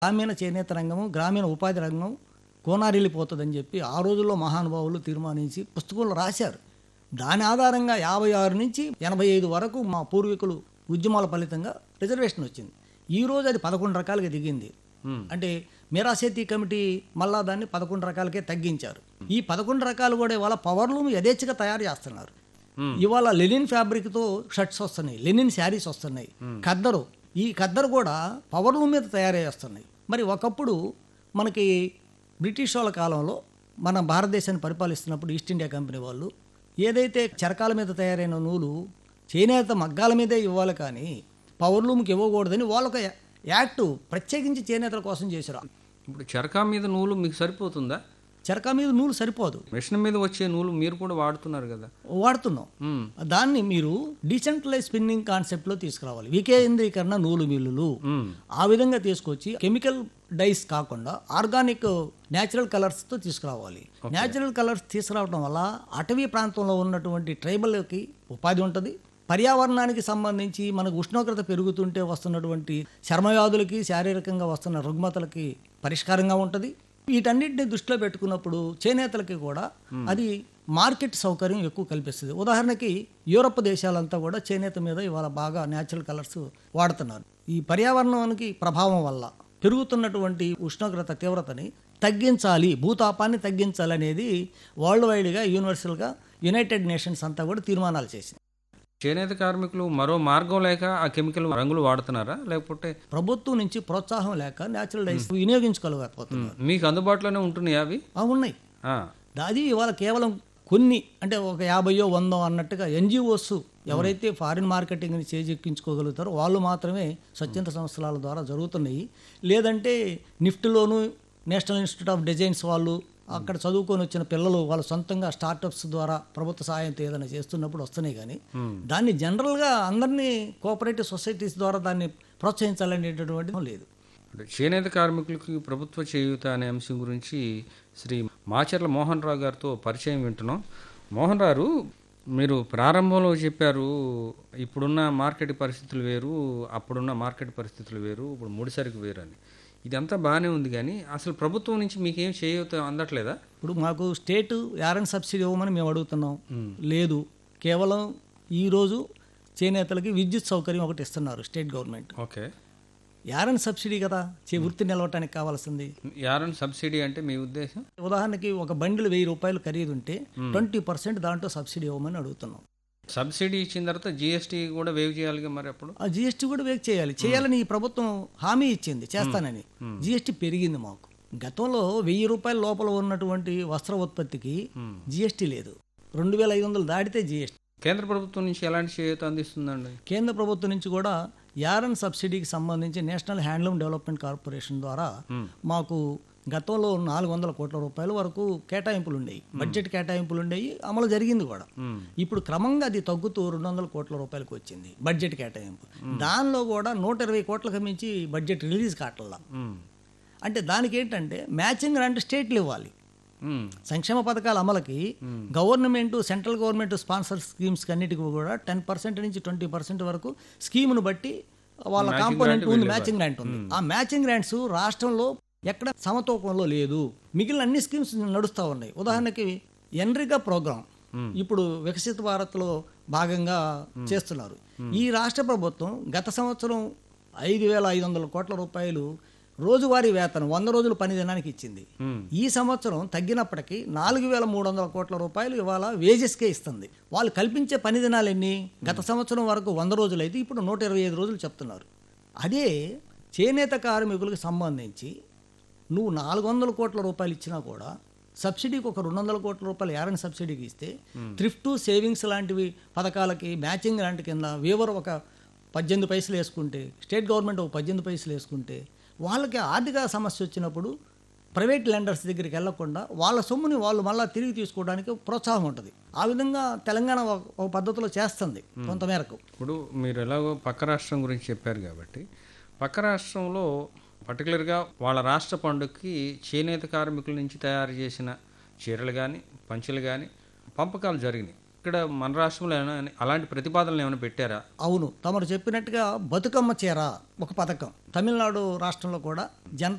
గ్రామీణ చేనేత రంగము గ్రామీణ ఉపాధి రంగం కోనారిల్లిపోతుందని చెప్పి ఆ రోజుల్లో మహానుభావులు తీర్మానించి పుస్తకంలో రాశారు దాని ఆధారంగా యాభై ఆరు నుంచి ఎనభై ఐదు వరకు మా పూర్వీకులు ఉద్యమాల ఫలితంగా రిజర్వేషన్ వచ్చింది ఈ రోజు అది పదకొండు రకాలుగా దిగింది అంటే మీరాసేతీ కమిటీ మళ్ళా దాన్ని పదకొండు రకాలకే తగ్గించారు ఈ పదకొండు రకాలు కూడా ఇవాళ పవర్లూమ్ యథేచ్ఛగా తయారు చేస్తున్నారు ఇవాళ లెనిన్ ఫ్యాబ్రిక్తో షర్ట్స్ వస్తున్నాయి లెనిన్ శారీస్ వస్తున్నాయి ఖద్దరు ఈ ఖద్దరు కూడా పవర్లూమ్ మీద తయారు చేస్తున్నాయి మరి ఒకప్పుడు మనకి బ్రిటిష్ వాళ్ళ కాలంలో మన భారతదేశాన్ని పరిపాలిస్తున్నప్పుడు ఈస్ట్ ఇండియా కంపెనీ వాళ్ళు ఏదైతే చరకాల మీద తయారైన నూలు చేనేత మగ్గాల మీదే ఇవ్వాలి కానీ పవర్లూమ్కి ఇవ్వకూడదని వాళ్ళొక యాక్ట్ ప్రత్యేకించి చేనేతల కోసం చేశారు ఇప్పుడు చరకా మీద నూలు మీకు సరిపోతుందా చరకా మీద నూలు సరిపోదు మిషన్ మీద వచ్చే నూలు మీరు కూడా వాడుతున్నారు కదా వాడుతున్నాం మ్మ్. దాన్ని మీరు డీసెంట్రలైజ్ స్పిన్నింగ్ కాన్సెప్ట్లో తీసుకురావాలి వికేంద్రీకరణ నూలు మిల్లులు మ్మ్. ఆ విధంగా తీసుకొచ్చి కెమికల్ డైస్ కాకుండా ఆర్గానిక్ న్యాచురల్ కలర్స్తో తీసుకురావాలి న్యాచురల్ కలర్స్ తీసుకురావడం వల్ల అటవీ ప్రాంతంలో ఉన్నటువంటి ట్రైబల్కి ఉపాధి ఉంటుంది పర్యావరణానికి సంబంధించి మనకు ఉష్ణోగ్రత పెరుగుతుంటే వస్తున్నటువంటి చర్మవ్యాధులకి శారీరకంగా వస్తున్న రుగ్మతలకి పరిష్కారంగా ఉంటుంది వీటన్నిటిని దృష్టిలో పెట్టుకున్నప్పుడు చేనేతలకి కూడా అది మార్కెట్ సౌకర్యం ఎక్కువ కల్పిస్తుంది ఉదాహరణకి యూరప్ దేశాలంతా కూడా చేనేత మీద ఇవాళ బాగా న్యాచురల్ కలర్స్ వాడుతున్నారు ఈ పర్యావరణానికి ప్రభావం వల్ల పెరుగుతున్నటువంటి ఉష్ణోగ్రత తీవ్రతని తగ్గించాలి భూతాపాన్ని తగ్గించాలి అనేది వరల్డ్ వైడ్గా యూనివర్సల్గా యునైటెడ్ నేషన్స్ అంతా కూడా తీర్మానాలు చేసింది చేనేత కార్మికులు మరో మార్గం లేక ఆ కెమికల్ రంగులు వాడుతున్నారా లేకపోతే ప్రభుత్వం నుంచి ప్రోత్సాహం లేక న్యాచురల్ డైస్ వినియోగించుకోలేకపోతున్నారు మీకు అందుబాటులోనే ఉంటున్నాయి అవి ఆ ఉన్నాయి ఆ, అది ఇవాళ కేవలం కొన్ని అంటే ఒక యాభయో వందో అన్నట్టుగా ఎన్జిఓస్ ఎవరైతే ఫారిన్ మార్కెటింగ్ని చేజెక్కించుకోగలుగుతారో వాళ్ళు మాత్రమే స్వచ్ఛంద సంస్థల ద్వారా జరుగుతున్నాయి లేదంటే నిఫ్ట్లోను నేషనల్ ఇన్స్టిట్యూట్ ఆఫ్ డిజైన్స్ వాళ్ళు అక్కడ చదువుకొని వచ్చిన పిల్లలు వాళ్ళ సొంతంగా స్టార్టప్స్ ద్వారా ప్రభుత్వ సహాయంతో ఏదైనా చేస్తున్నప్పుడు వస్తున్నాయి కానీ దాన్ని జనరల్గా అందరినీ కోఆపరేటివ్ సొసైటీస్ ద్వారా దాన్ని ప్రోత్సహించాలనేటటువంటిది లేదు అంటే చేనేత కార్మికులకి ప్రభుత్వ చేయూత అనే అంశం గురించి శ్రీ మాచర్ల మోహన్ రావు గారితో పరిచయం వింటున్నాం మోహన్ రావు మీరు ప్రారంభంలో చెప్పారు ఇప్పుడున్న మార్కెట్ పరిస్థితులు వేరు అప్పుడున్న మార్కెట్ పరిస్థితులు వేరు ఇప్పుడు ముడిసరికి వేరు అని ఇదంతా బాగానే ఉంది కానీ అసలు ప్రభుత్వం నుంచి మీకేం చేయూత అందట్లేదా ఇప్పుడు మాకు స్టేట్ యారన్ సబ్సిడీ ఇవ్వమని మేము అడుగుతున్నాం లేదు కేవలం ఈరోజు చేనేతలకి విద్యుత్ సౌకర్యం ఒకటి ఇస్తున్నారు state government okay yarn subsidy కదా చే వృత్తి నిలవటానికి కావాల్సింది యారన్ సబ్సిడీ అంటే మీ ఉద్దేశం ఉదాహరణకి ఒక బండిల్ వెయ్యి రూపాయలు ఖరీదు ఉంటే ట్వంటీ పర్సెంట్ దాంట్లో సబ్సిడీ ఇవ్వమని అడుగుతున్నాం సబ్సిడీ ఇచ్చిన తర్వాత జిఎస్టీ కూడా వేవ్ చేయాలిగా మరి అప్పుడు ఆ జిఎస్టీ కూడా వేక్ చేయాలి చేయాలని ఈ ప్రభుత్వం హామీ ఇచ్చింది చేస్తానని జిఎస్టీ పెరిగింది మాకు గతంలో వెయ్యి రూపాయల లోపల ఉన్నటువంటి వస్త్ర ఉత్పత్తికి జిఎస్టీ లేదు రెండు వేల ఐదు వందలు దాటితే జిఎస్టీ కేంద్ర ప్రభుత్వం నుంచి ఎలాంటి చేయూత అందిస్తుందండి కేంద్ర ప్రభుత్వం నుంచి కూడా యారన్ సబ్సిడీకి సంబంధించి నేషనల్ హ్యాండ్లూమ్ డెవలప్మెంట్ కార్పొరేషన్ ద్వారా మాకు గతంలో నాలుగు వందల కోట్ల రూపాయల వరకు కేటాయింపులు ఉండేవి బడ్జెట్ కేటాయింపులు ఉండేవి అమలు జరిగింది కూడా ఇప్పుడు క్రమంగా అది తగ్గుతూ రెండు వందల కోట్ల రూపాయలకు వచ్చింది బడ్జెట్ కేటాయింపు దానిలో కూడా నూట ఇరవై కోట్లకు మించి బడ్జెట్ రిలీజ్ కావట్లా మ్మ్. అంటే దానికి ఏంటంటే మ్యాచింగ్ అంటే స్టేట్లు ఇవ్వాలి మ్మ్. సంక్షేమ పథకాల అమలుకి government central government sponsor schemes అన్నిటికీ కూడా టెన్ పర్సెంట్ నుంచి ట్వంటీ పర్సెంట్ వరకు స్కీమ్ను బట్టి వాళ్ళ కాంపోనెంట్ ఉంది మ్యాచింగ్ గ్రాంట్ ఉంది ఆ మ్యాచింగ్ గ్రాంట్స్ రాష్ట్రంలో ఎక్కడ సమతూకంలో లేదు మిగిలిన అన్ని స్కీమ్స్ నడుస్తూ ఉన్నాయి ఉదాహరణకి ఎన్రిగా ప్రోగ్రామ్ ఇప్పుడు వికసిత భారత్లో భాగంగా చేస్తున్నారు ఈ రాష్ట్ర ప్రభుత్వం గత సంవత్సరం ఐదు వేల ఐదు వందల కోట్ల రూపాయలు రోజువారీ వేతనం వంద రోజుల పని దినానికి ఇచ్చింది మ్మ్. ఈ సంవత్సరం తగ్గినప్పటికీ నాలుగు వేల మూడు వందల కోట్ల రూపాయలు ఇవాళ వేజెస్కే ఇస్తుంది వాళ్ళు కల్పించే పని దినాలు ఎన్ని గత సంవత్సరం వరకు వంద రోజులు అయితే ఇప్పుడు నూట ఇరవై ఐదు రోజులు చెప్తున్నారు అదే చేనేత కార్మికులకు సంబంధించి నువ్వు నాలుగు వందల కోట్ల రూపాయలు ఇచ్చినా కూడా సబ్సిడీకి ఒక రెండు వందల కోట్ల రూపాయలు యారని సబ్సిడీకి ఇస్తే థ్రిఫ్ట్ సేవింగ్స్ లాంటివి పథకాలకి మ్యాచింగ్ లాంటి కింద వేవర్ ఒక పద్దెనిమిది పైసలు వేసుకుంటే స్టేట్ గవర్నమెంట్ ఒక పద్దెనిమిది పైసలు వేసుకుంటే వాళ్ళకి ఆర్థిక సమస్య వచ్చినప్పుడు ప్రైవేట్ లెండర్స్ దగ్గరికి వెళ్లకుండా వాళ్ళ సొమ్ముని వాళ్ళు మళ్ళీ తిరిగి తీసుకోవడానికి ప్రోత్సాహం ఉంటుంది ఆ విధంగా తెలంగాణ ఒక ఒక పద్ధతిలో చేస్తుంది కొంతమేరకు ఇప్పుడు మీరు ఎలాగో పక్క రాష్ట్రం గురించి చెప్పారు కాబట్టి పక్క రాష్ట్రంలో పర్టికులర్గా వాళ్ళ రాష్ట్ర పండుగకి చేనేత కార్మికుల నుంచి తయారు చేసిన చీరలు కానీ పంచెలు కానీ పంపకాలు జరిగినాయి ఇక్కడ మన రాష్ట్రంలో ఏమైనా అలాంటి ప్రతిపాదనలు ఏమైనా పెట్టారా అవును తమరు చెప్పినట్టుగా బతుకమ్మ చీర ఒక పథకం తమిళనాడు రాష్ట్రంలో కూడా జనతా